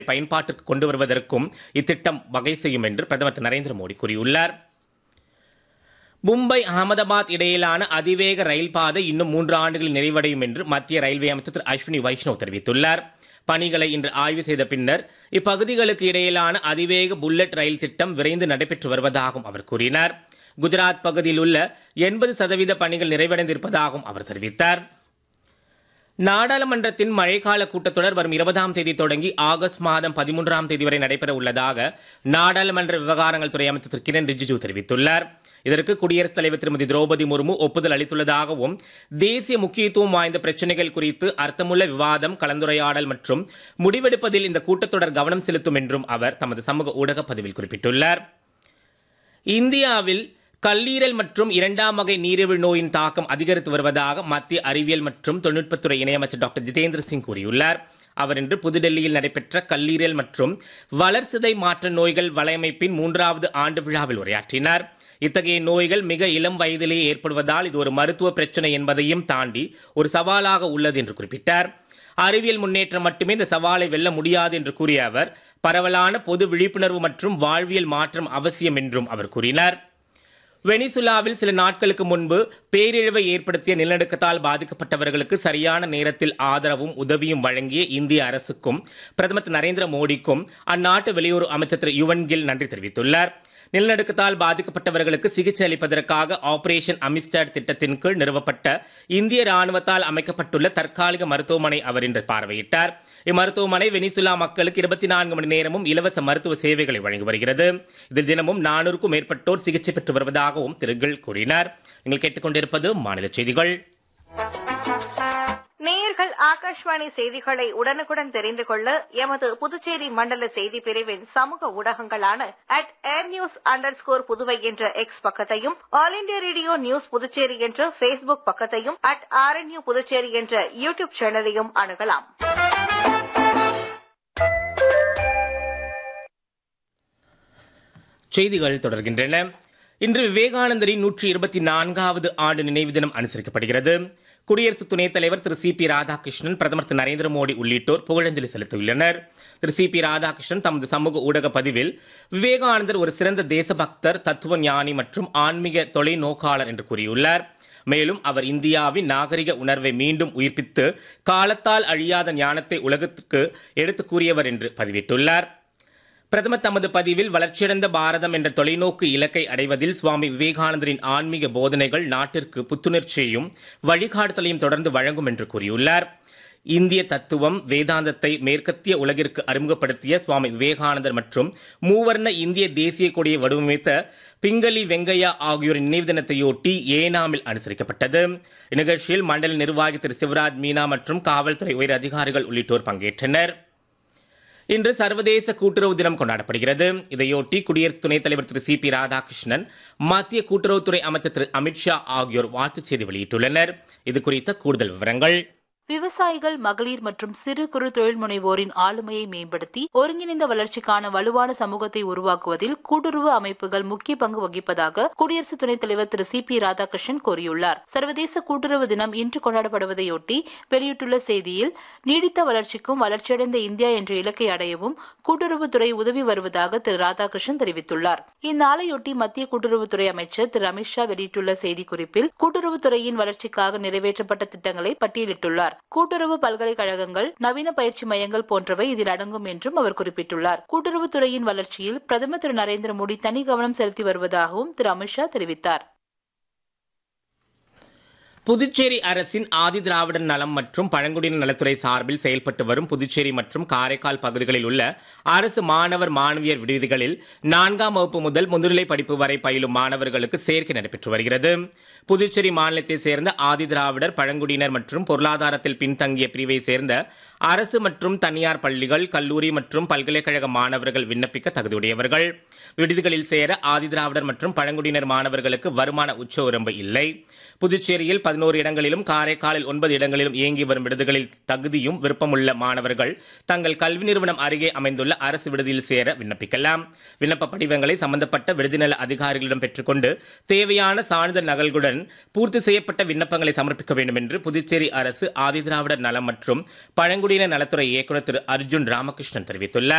பயன்பாட்டிற்கு கொண்டு வருவதற்கும் இத்திட்டம் வகை செய்யும் என்று பிரதமர் திரு நரேந்திர மோடி கூறியுள்ளார் மும்பை அகமதாபாத் இடையிலான அதிவேக ரயில் பாதை இன்னும் மூன்று ஆண்டுகளில் நிறைவடையும் என்று மத்திய ரயில்வே அமைச்சர் திரு அஸ்வினி வைஷ்ணவ் தெரிவித்துள்ளார் பணிகளை இன்று ஆய்வு செய்த பின்னர் இப்பகுதிகளுக்கு இடையிலான அதிவேக புல்லட் ரயில் திட்டம் விரைந்து நடைபெற்று வருவதாகவும் அவர் கூறினார் குஜராத் பகுதியில் உள்ள எண்பது சதவீத பணிகள் நிறைவடைந்திருப்பதாகவும் அவர் தெரிவித்தார் நாடாளுமன்றத்தின் மழைக்கால கூட்டத்தொடர் வரும் இருபதாம் தேதி தொடங்கி ஆகஸ்ட் மாதம் பதிமூன்றாம் தேதி வரை நடைபெற உள்ளதாக நாடாளுமன்ற விவகாரங்கள் துறை அமைச்சர் திரு கிரண் ரிஜிஜு தெரிவித்துள்ளார் இதற்கு குடியரசுத் தலைவர் திருமதி திரௌபதி முர்மு ஒப்புதல் அளித்துள்ளதாகவும் தேசிய முக்கியத்துவம் வாய்ந்த பிரச்சனைகள் குறித்து அர்த்தமுள்ள விவாதம் கலந்துரையாடல் மற்றும் முடிவெடுப்பதில் இந்த கூட்டத்தொடர் கவனம் செலுத்தும் என்றும் அவர் தமது சமூக ஊடக பதிவில் குறிப்பிட்டுள்ளார் இந்தியாவில் கல்லீரல் மற்றும் இரண்டாம் வகை நீரிழிவு நோயின் தாக்கம் அதிகரித்து வருவதாக மத்திய அறிவியல் மற்றும் தொழில்நுட்பத்துறை இணையமைச்சர் டாக்டர் ஜிதேந்திர சிங் கூறியுள்ளார் அவர் இன்று புதுடெல்லியில் நடைபெற்ற கல்லீரல் மற்றும் வளர்சிதை மாற்ற நோய்கள் வலையமைப்பின் மூன்றாவது ஆண்டு விழாவில் உரையாற்றினார் இத்தகைய நோய்கள் மிக இளம் வயதிலேயே ஏற்படுவதால் இது ஒரு மருத்துவ பிரச்சனை என்பதையும் தாண்டி ஒரு சவாலாக உள்ளது என்று குறிப்பிட்டார் அறிவியல் முன்னேற்றம் மட்டுமே இந்த சவாலை வெல்ல முடியாது என்று கூறிய அவர் பரவலான பொது விழிப்புணர்வு மற்றும் வாழ்வியல் மாற்றம் அவசியம் என்றும் அவர் கூறினார் வெனிசுலாவில் சில நாட்களுக்கு முன்பு பேரிழவை ஏற்படுத்திய நிலநடுக்கத்தால் பாதிக்கப்பட்டவர்களுக்கு சரியான நேரத்தில் ஆதரவும் உதவியும் வழங்கிய இந்திய அரசுக்கும் பிரதமர் திரு நரேந்திர மோடிக்கும் அந்நாட்டு வெளியுறவு அமைச்சர் திரு யுவன் கில் நன்றி தெரிவித்துள்ளார் நிலநடுக்கத்தால் பாதிக்கப்பட்டவர்களுக்கு சிகிச்சை அளிப்பதற்காக ஆபரேஷன் அமிஸ்டாட் திட்டத்தின் கீழ் நிறுவப்பட்ட இந்திய ராணுவத்தால் அமைக்கப்பட்டுள்ள தற்காலிக மருத்துவமனை அவர் இன்று பார்வையிட்டார் இம்மருத்துவமனை வெனிசுலா மக்களுக்கு இருபத்தி நான்கு மணி நேரமும் இலவச மருத்துவ சேவைகளை வழங்கி வருகிறது இதில் தினமும் நானூறுக்கும் மேற்பட்டோர் சிகிச்சை பெற்று வருவதாகவும் திரு கில் கூறினார் நீங்கள் கேட்டுக்கொண்டிருப்பது மாநில செய்திகள் நேயர்கள் ஆகாஷ்வாணி செய்திகளை உடனுக்குடன் தெரிந்து கொள்ள எமது புதுச்சேரி மண்டல செய்தி பிரிவின் சமூக ஊடகங்களான அட் ஏர் நியூஸ் அண்டர் ஸ்கோர் புதுவை என்ற எக்ஸ் பக்கத்தையும் All India Radio News Puducherry என்ற பேஸ்புக் பக்கத்தையும் அட் ஆர்என்யூ புதுச்சேரி என்ற யூ டியூப் சேனலையும் அணுகலாம் செய்திகள் தொடர்கின்றன இன்று விவேகானந்தரின் நூற்றி இருபத்தி நான்காவது ஆண்டு நினைவு தினம் அனுசரிக்கப்படுகிறது குடியரசு துணைத் தலைவர் திரு சி பி ராதாகிருஷ்ணன் பிரதமர் திரு நரேந்திர மோடி உள்ளிட்டோர் புகழஞ்சலி செலுத்தியுள்ளனர் திரு சி பி ராதாகிருஷ்ணன் தமது சமூக ஊடக பதிவில் விவேகானந்தர் ஒரு சிறந்த தேசபக்தர் தத்துவ ஞானி மற்றும் ஆன்மீக தொலைநோக்காளர் என்று கூறியுள்ளார் மேலும் அவர் இந்தியாவின் நாகரிக உணர்வை மீண்டும் உயிர்ப்பித்து காலத்தால் அழியாத ஞானத்தை உலகத்துக்கு எடுத்துக் கூறியவர் என்று பதிவிட்டுள்ளார் பிரதமர் தமது பதிவில் வளர்ச்சியடைந்த பாரதம் என்ற தொலைநோக்கு இலக்கை அடைவதில் சுவாமி விவேகானந்தரின் ஆன்மீக போதனைகள் நாட்டிற்கு புத்துணர்ச்சியையும் வழிகாட்டுதலையும் தொடர்ந்து வழங்கும் என்று கூறியுள்ளார் இந்திய தத்துவம் வேதாந்தத்தை மேற்கத்திய உலகிற்கு அறிமுகப்படுத்திய சுவாமி விவேகானந்தர் மற்றும் மூவர்ண இந்திய தேசிய கொடியை வடிவமைத்த பிங்களி வெங்கையா ஆகியோரின் நினைவு தினத்தையொட்டி ஏனாமில் அனுசரிக்கப்பட்டது இந்நிகழ்ச்சியில் மண்டல நிர்வாகி திரு சிவராஜ் மீனா மற்றும் காவல்துறை உயர் அதிகாரிகள் உள்ளிட்டோர் பங்கேற்றனர் இன்று சர்வதேச கூட்டுறவு தினம் கொண்டாடப்படுகிறது இதையொட்டி குடியரசு துணைத் தலைவர் திரு சி பி ராதாகிருஷ்ணன் மத்திய கூட்டுறவுத்துறை அமைச்சர் திரு அமித்ஷா ஆகியோர் வாழ்த்துச் செய்தி வெளியிட்டுள்ளனர் இது குறித்த கூடுதல் விவரங்கள் விவசாயிகள் மகளிர் மற்றும் சிறு குறு தொழில் முனைவோரின் ஆளுமையை மேம்படுத்தி ஒருங்கிணைந்த வளர்ச்சிக்கான வலுவான சமூகத்தை உருவாக்குவதில் கூட்டுறவு அமைப்புகள் முக்கிய பங்கு வகிப்பதாக குடியரசு துணைத் தலைவர் திரு சி பி ராதாகிருஷ்ணன் கூறியுள்ளார் சர்வதேச கூட்டுறவு தினம் இன்று கொண்டாடப்படுவதையொட்டி வெளியிட்டுள்ள செய்தியில் நீடித்த வளர்ச்சிக்கும் வளர்ச்சியடைந்த இந்தியா என்ற இலக்கை அடையவும் கூட்டுறவுத்துறை உதவி வருவதாக திரு ராதாகிருஷ்ணன் தெரிவித்துள்ளார் இந்நாளையொட்டி மத்திய கூட்டுறவுத்துறை அமைச்சர் திரு அமித்ஷா வெளியிட்டுள்ள செய்திக்குறிப்பில் கூட்டுறவுத்துறையின் வளர்ச்சிக்காக நிறைவேற்றப்பட்ட திட்டங்களை பட்டியலிட்டுள்ளார் கூட்டுறவு பல்கலைக்கழகங்கள் நவீன பயிற்சி மையங்கள் போன்றவை இதில் அடங்கும் என்றும் அவர் குறிப்பிட்டுள்ளார் கூட்டுறவுத்துறையின் வளர்ச்சியில் பிரதமர் திரு நரேந்திர மோடி தனி கவனம் செலுத்தி வருவதாகவும் திரு அமித்ஷா தெரிவித்தார் புதுச்சேரி அரசின் ஆதி திராவிடர் நலம் மற்றும் பழங்குடியினர் நலத்துறை சார்பில் செயல்பட்டு வரும் புதுச்சேரி மற்றும் காரைக்கால் பகுதிகளில் உள்ள அரசு மாணவர் மாணவியர் விடுதிகளில் நான்காம் வகுப்பு முதல் முதுநிலை படிப்பு வரை பயிலும் மாணவர்களுக்கு சேர்க்கை நடைபெற்று வருகிறது புதுச்சேரி மாநிலத்தை சேர்ந்த ஆதி திராவிடர் பழங்குடியினர் மற்றும் பொருளாதாரத்தில் பின்தங்கிய பிரிவை சேர்ந்த அரசு மற்றும் தனியார் பள்ளிகள் கல்லூரி மற்றும் பல்கலைக்கழக மாணவர்கள் விண்ணப்பிக்க தகுதியுடையவர்கள் விடுதிகளில் சேர ஆதி திராவிடர் மற்றும் பழங்குடியினர் மாணவர்களுக்கு வருமான உச்ச உரம்பு இல்லை புதுச்சேரியில் பதினோரு இடங்களிலும் காரைக்காலில் ஒன்பது இடங்களிலும் இயங்கி வரும் விடுதிகளில் தகுதியும் விருப்பமுள்ள மாணவர்கள் தங்கள் கல்வி நிறுவனம் அருகே அமைந்துள்ள அரசு விடுதியில் சேர விண்ணப்பிக்கலாம் விண்ணப்ப படிவங்களை சம்பந்தப்பட்ட விடுதிநல அதிகாரிகளிடம் பெற்றுக்கொண்டு தேவையான சான்றிதழ் நகல்களுடன் பூர்த்தி செய்யப்பட்ட விண்ணப்பங்களை சமர்ப்பிக்க வேண்டும் என்று புதுச்சேரி அரசு ஆதிதிராவிடர் நலம் மற்றும் பழங்குடி பழங்குடியின நலத்துறை இயக்குநர் திரு அர்ஜுன் ராமகிருஷ்ணன் தெரிவித்துள்ளார்